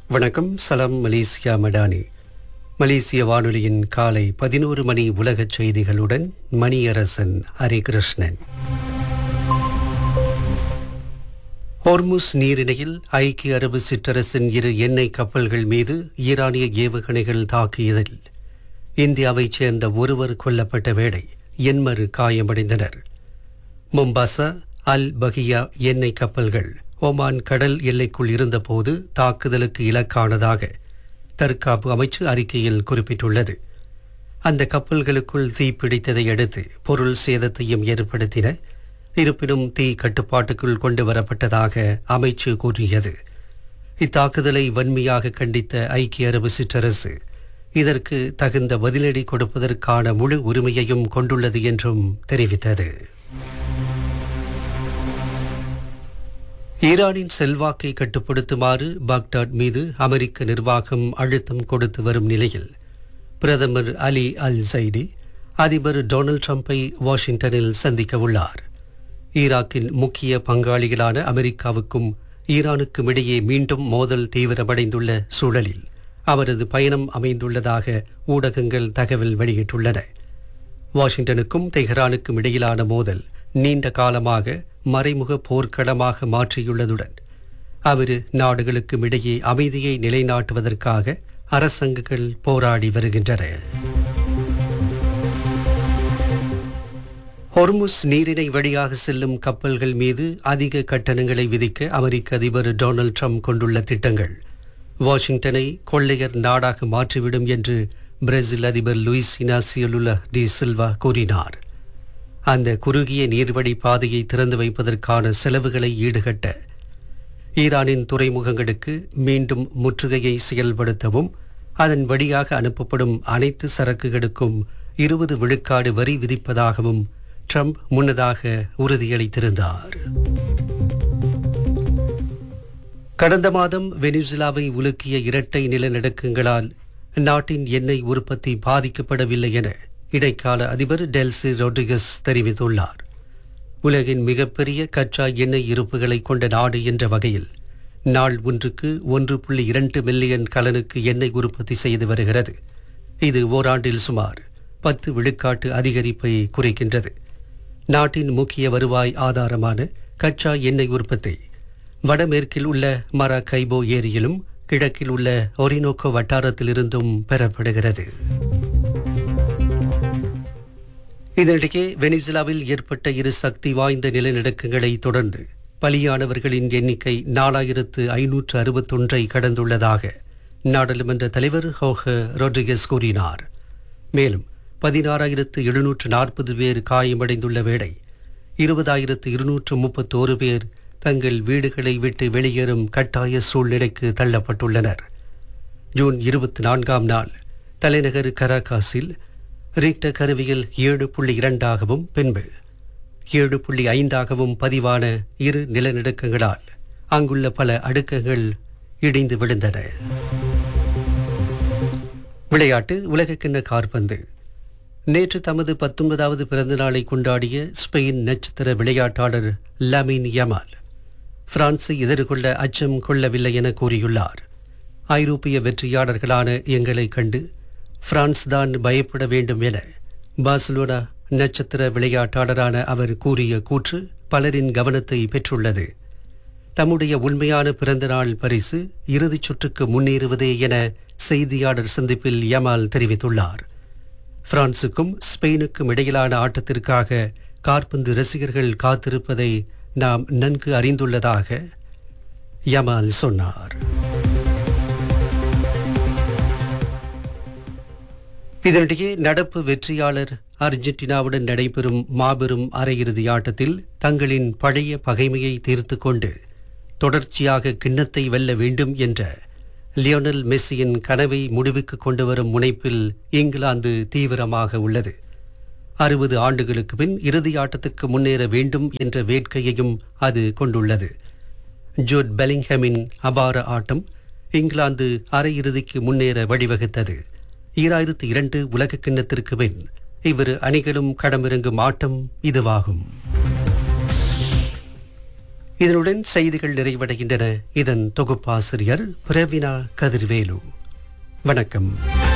வணக்கம் சலாம் மலேசியா மடானி மலேசிய வானொலியின் காலை பதினோரு மணி உலகச் செய்திகளுடன் மணியரசன் ஹரிகிருஷ்ணன் ஹோர்முஸ் நீரிணையில் ஐக்கிய அரபு சிற்றரசின் இரு எண்ணெய் கப்பல்கள் மீது ஈரானிய ஏவுகணைகள் தாக்கியதில் இந்தியாவைச் சேர்ந்த ஒருவர் கொல்லப்பட்ட வேளை எண்மரு காயமடைந்தனர் மும்பாசா அல் பகியா எண்ணெய் கப்பல்கள் ஒமான் கடல் எல்லைக்குள் இருந்தபோது தாக்குதலுக்கு இலக்கானதாக தற்காப்பு அமைச்சு அறிக்கையில் குறிப்பிட்டுள்ளது அந்த கப்பல்களுக்குள் தீ பிடித்ததை அடுத்து பொருள் சேதத்தையும் ஏற்படுத்தின இருப்பினும் தீ கட்டுப்பாட்டுக்குள் கொண்டு வரப்பட்டதாக அமைச்சு கூறியது இத்தாக்குதலை வன்மையாக கண்டித்த ஐக்கிய அரபு சிற்றரசு இதற்கு தகுந்த பதிலடி கொடுப்பதற்கான முழு உரிமையையும் கொண்டுள்ளது என்றும் தெரிவித்தது ஈரானின் செல்வாக்கை கட்டுப்படுத்துமாறு பாக்தாட் மீது அமெரிக்க நிர்வாகம் அழுத்தம் கொடுத்து வரும் நிலையில் பிரதமர் அலி அல் சைடி அதிபர் டொனால்ட் ட்ரம்பை வாஷிங்டனில் சந்திக்க உள்ளார் ஈராக்கின் முக்கிய பங்காளிகளான அமெரிக்காவுக்கும் ஈரானுக்கும் இடையே மீண்டும் மோதல் தீவிரமடைந்துள்ள சூழலில் அவரது பயணம் அமைந்துள்ளதாக ஊடகங்கள் தகவல் வெளியிட்டுள்ளன வாஷிங்டனுக்கும் தெஹ்ரானுக்கும் இடையிலான மோதல் நீண்ட காலமாக மறைமுக போர்க்களமாக மாற்றியுள்ளதுடன் அவ்விரு நாடுகளுக்கும் இடையே அமைதியை நிலைநாட்டுவதற்காக அரசாங்கங்கள் போராடி வருகின்றன ஹொர்முஸ் நீரிணை வழியாக செல்லும் கப்பல்கள் மீது அதிக கட்டணங்களை விதிக்க அமெரிக்க அதிபர் டொனால்ட் ட்ரம்ப் கொண்டுள்ள திட்டங்கள் வாஷிங்டனை கொள்ளையர் நாடாக மாற்றிவிடும் என்று பிரேசில் அதிபர் லூயிஸ் இனாசியலுலா டி சில்வா கூறினார் அந்த குறுகிய நீர்வழி பாதையை திறந்து வைப்பதற்கான செலவுகளை ஈடுகட்ட ஈரானின் துறைமுகங்களுக்கு மீண்டும் முற்றுகையை செயல்படுத்தவும் அதன் வழியாக அனுப்பப்படும் அனைத்து சரக்குகளுக்கும் இருபது விழுக்காடு வரி விதிப்பதாகவும் ட்ரம்ப் முன்னதாக உறுதியளித்திருந்தார் கடந்த மாதம் வெனிசுலாவை உலுக்கிய இரட்டை நிலநடுக்கங்களால் நாட்டின் எண்ணெய் உற்பத்தி பாதிக்கப்படவில்லை என இடைக்கால அதிபர் டெல்சி ரொட்ரிகஸ் தெரிவித்துள்ளார் உலகின் மிகப்பெரிய கச்சா எண்ணெய் இருப்புகளை கொண்ட நாடு என்ற வகையில் நாள் ஒன்றுக்கு ஒன்று புள்ளி இரண்டு மில்லியன் கலனுக்கு எண்ணெய் உற்பத்தி செய்து வருகிறது இது ஓராண்டில் சுமார் பத்து விழுக்காட்டு அதிகரிப்பை குறைக்கின்றது நாட்டின் முக்கிய வருவாய் ஆதாரமான கச்சா எண்ணெய் உற்பத்தி வடமேற்கில் உள்ள மரகைபோ ஏரியிலும் கிழக்கில் உள்ள ஒரினோக்கோ வட்டாரத்திலிருந்தும் பெறப்படுகிறது இதனிடையே வெனிசுலாவில் ஏற்பட்ட இரு சக்தி வாய்ந்த நிலநடுக்கங்களை தொடர்ந்து பலியானவர்களின் எண்ணிக்கை நாலாயிரத்து ஐநூற்று அறுபத்தொன்றை கடந்துள்ளதாக நாடாளுமன்ற தலைவர் ஹோஹ ரொட்ரிகஸ் கூறினார் மேலும் பதினாறாயிரத்து எழுநூற்று நாற்பது பேர் காயமடைந்துள்ள வேளை இருபதாயிரத்து இருநூற்று முப்பத்தோரு பேர் தங்கள் வீடுகளை விட்டு வெளியேறும் கட்டாய சூழ்நிலைக்கு தள்ளப்பட்டுள்ளனர் ஜூன் இருபத்தி நான்காம் நாள் தலைநகர் கராகாஸில் ரீக்டர் கருவியில் ஏழு புள்ளி இரண்டாகவும் பின்பு ஏழு புள்ளி ஐந்தாகவும் பதிவான இரு நிலநடுக்கங்களால் அங்குள்ள பல அடுக்குகள் இடிந்து விழுந்தன விளையாட்டு உலகக்கிண்ண கார்பந்து நேற்று தமது பத்தொன்பதாவது பிறந்த நாளை கொண்டாடிய ஸ்பெயின் நட்சத்திர விளையாட்டாளர் லமின் யமால் பிரான்ஸை எதிர்கொள்ள அச்சம் கொள்ளவில்லை என கூறியுள்ளார் ஐரோப்பிய வெற்றியாளர்களான எங்களை கண்டு பிரான்ஸ் தான் பயப்பட வேண்டும் என பார்சலோனா நட்சத்திர விளையாட்டாளரான அவர் கூறிய கூற்று பலரின் கவனத்தை பெற்றுள்ளது தம்முடைய உண்மையான பிறந்தநாள் பரிசு இறுதிச் சுற்றுக்கு முன்னேறுவதே என செய்தியாளர் சந்திப்பில் யமால் தெரிவித்துள்ளார் பிரான்சுக்கும் ஸ்பெயினுக்கும் இடையிலான ஆட்டத்திற்காக கார்பந்து ரசிகர்கள் காத்திருப்பதை நாம் நன்கு அறிந்துள்ளதாக யமால் சொன்னார் இதனிடையே நடப்பு வெற்றியாளர் அர்ஜென்டினாவுடன் நடைபெறும் மாபெரும் அரையிறுதி ஆட்டத்தில் தங்களின் பழைய பகைமையை தீர்த்து கொண்டு தொடர்ச்சியாக கிண்ணத்தை வெல்ல வேண்டும் என்ற லியோனல் மெஸ்ஸியின் கனவை முடிவுக்கு கொண்டு வரும் முனைப்பில் இங்கிலாந்து தீவிரமாக உள்ளது அறுபது ஆண்டுகளுக்கு பின் இறுதி ஆட்டத்துக்கு முன்னேற வேண்டும் என்ற வேட்கையையும் அது கொண்டுள்ளது ஜோட் பெலிங்ஹமின் அபார ஆட்டம் இங்கிலாந்து அரையிறுதிக்கு முன்னேற வழிவகுத்தது ஈராயிரத்து இரண்டு உலக கிண்ணத்திற்கு பின் இவ்விரு அணிகளும் களமிறங்கும் ஆட்டம் இதுவாகும் இதனுடன் செய்திகள் நிறைவடைகின்றன இதன் தொகுப்பாசிரியர் பிரவினா கதிர்வேலு வணக்கம்